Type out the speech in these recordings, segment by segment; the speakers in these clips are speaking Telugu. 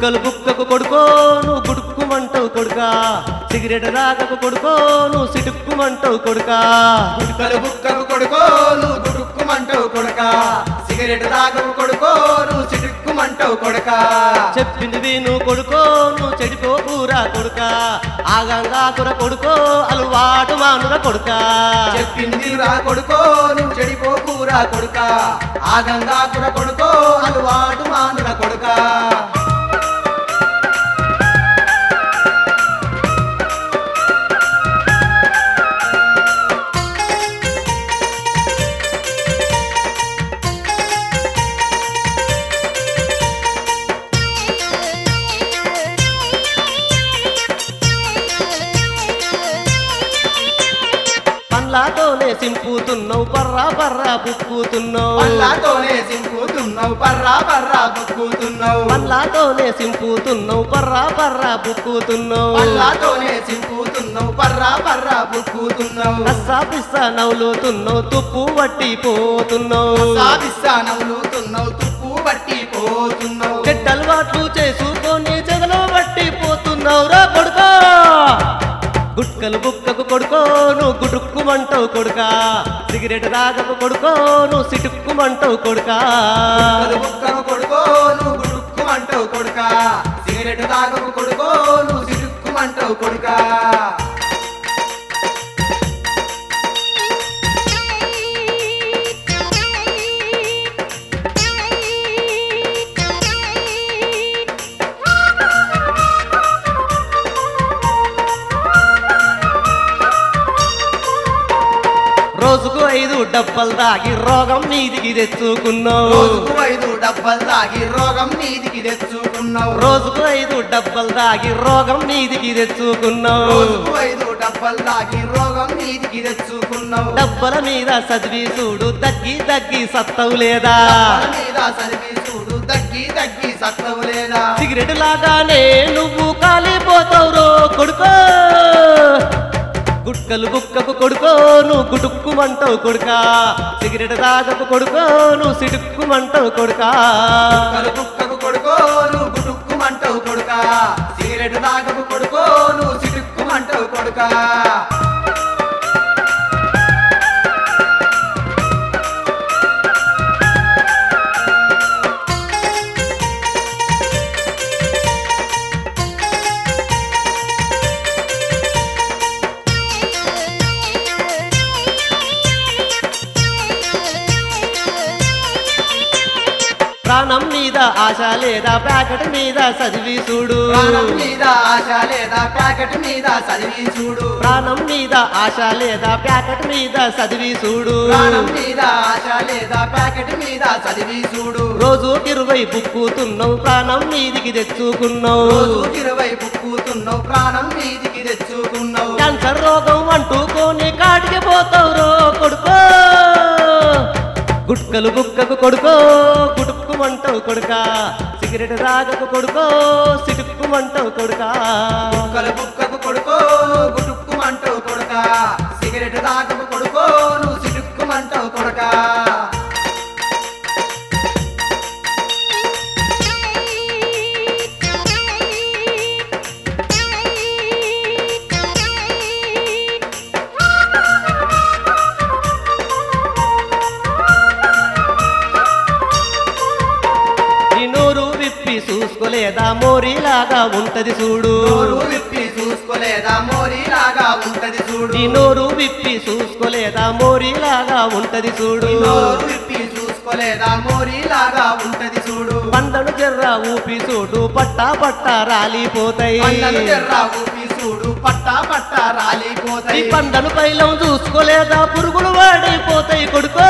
గుట్కలు బుక్కకు కొడుకో నువ్వు గుడుక్కుమంటావు కొడుకా సిగరెట్ రాగకు కొడుకో నువ్వు సిటుక్కుమంటావు కొడుకా గుడుకలు బుక్కకు కొడుకో నువ్వు గుడుక్కుమంటావు కొడక సిగరెట్ తాగకు కొడుకో నువ్వు సిటుక్కుమంటావు కొడక చెప్పింది విను కొడుకో నువ్వు చెడిపోకూరా కొడుకా ఆగంగా కుర కొడుకో అలవాటు మానుర కొడుకా చెప్పింది రా కొడుకో నువ్వు చెడిపోకూరా కొడుక ఆ గంగాకుర కొడుకో అలవాటు మానుల కొడుక పండ్లతోనే సింపుతున్నావు పర్రా పర్రా బుక్కుతున్నావు పళ్ళతోనే సింపుతున్నావు పర్రా పర్రా బుక్కుతున్నావు పండ్లతోనే సింపుతున్నావు పర్రా పర్రా బుక్కుతున్నావు పళ్ళతోనే సింపుతున్నావు పర్రా పర్రా బుక్కుతున్నావు కస్సా పిస్సా నవ్వులుతున్నావు తుప్పు వట్టి పోతున్నావు సాధిస్తా నవ్వులుతున్నావు తుప్పు బట్టి పోతున్నావు చెడ్డలవాట్లు చేసుకొని చెదలో బట్టి పోతున్నావు రా కొడుకా గుట్కలు బుక్కకు కొడుకో నువ్వు గుడుక్కుమంటావు కొడుకా సిగరెట్ రాగకు కొడుకో నువ్వు సిటుక్కుమంటావు కొడుకా అది బుక్కను కొడుకో నువ్వు గుడుక్కుమంటావు కొడుక సిగరెట్ తాగకు కొడుకో నువ్వు సిడుక్కుమంటావు కొడుక రోజుకు ఐదు డబ్బలు దాగి రోగం నీదికి తెచ్చుకున్నావు రోజుకు ఐదు డబ్బలు తాగి రోగం నీదికి తెచ్చుకున్నావు రోజుకు ఐదు డబ్బలు దాగి రోగం నీదికి తెచ్చుకున్నావు రోజుకు ఐదు డబ్బలు తాగి రోగం నీదికి తెచ్చుకున్నావు డబ్బల మీద చదివి చూడు దగ్గి దగ్గి సత్తవు లేదా డబ్బల మీద సరిగి చూడు తగ్గి తగ్గి సత్తవు లేదా సిగరెట్ లాగానే నువ్వు కాలిపోతావు రో కొడుకో గుట్కలు గుక్కకు కొడుకో నువ్వు గుటుక్కుమంటావు కొడుకా సిగరెట్ తాగకు కొడుకో నువ్వు సిటుక్కుమంటావు కొడుకా కలుపుక్కకు కొడుకో నువ్వు గుడుక్కుమంటావు కొడుక సిగరెట్ తాగకు కొడుకో నువ్వు సిడుక్కుమంటావు కొడుక ప్రాణం మీద ఆశ లేదా ప్యాకెట్ మీద చదివి చూడు ప్రాణం మీద ఆశ లేదా ప్యాకెట్ మీద చదివి చూడు ప్రాణం మీద ఆశ లేదా ప్యాకెట్ మీద చదివి చూడు ప్రాణం మీద ఆశ లేదా ప్యాకెట్ మీద చదివి చూడు రోజు ఇరవై బుక్కుతున్నావు ప్రాణం మీదికి తెచ్చుకున్నావు రోజు ఇరవై బుక్కుతున్నావు ప్రాణం మీదికి తెచ్చుకున్నావు క్యాన్సర్ రోగం అంటుకొని కాటికి పోతావు రో కొడుకో గుట్కలు గుక్కకు కొడుకో గుడుక్కుమంటావు కొడుకా సిగరెట్ రాగకు కొడుకో సిటుక్కుమంటావు కొడుకా కుక్కల బుక్కకు కొడుకో నువ్వు గుడుక్కుమంటావు కొడుక సిగరెట్ తాగకు కొడుకో నువ్వు సిడుక్కుమంటావు కొడుక ఈ నోరు విప్పి చూసుకోలేదా మోరీలాగా ఉంటది చూడు నోరు విప్పి చూసుకోలేదా మోరీలాగా ఉంటది చూడు ఈ నోరు విప్పి చూసుకోలేదా మోరీలాగా ఉంటది చూడు నోరు విప్పి చూసుకోలేదా మోరీలాగా ఉంటది చూడు పందను జర్ర ఊపి చూడు పట్టా పట్టా రాలిపోతాయి పంటలు జర్రా ఊపి చూడు పట్టా పట్టా ఈ రాలిపోతాయి పందను పైలం చూసుకోలేదా పురుగులు వాడిపోతాయి కొడుకో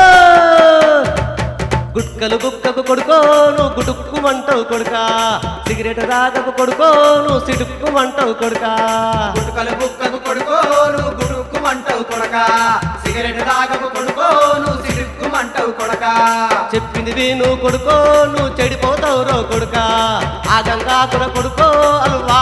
గుట్కలు గుక్కకు కొడుకో నువ్వు గుడుక్కుమంటావు కొడుకా సిగరెట్ రాగకు కొడుకో నువ్వు సిడుక్కుమంటావు కొడుకా గుట్టుకలు బుక్కకు కొడుకో నువ్వు గుడుక్కుమంటావు కొడక సిగరెట్ తాగకు కొడుకో నువ్వు సిడుక్కుమంటావు కొడక చెప్పింది విను కొడుకో నువ్వు చెడిపోతావు రో కొడుకా ఆ గంగాకుర కొడుకో అల్వా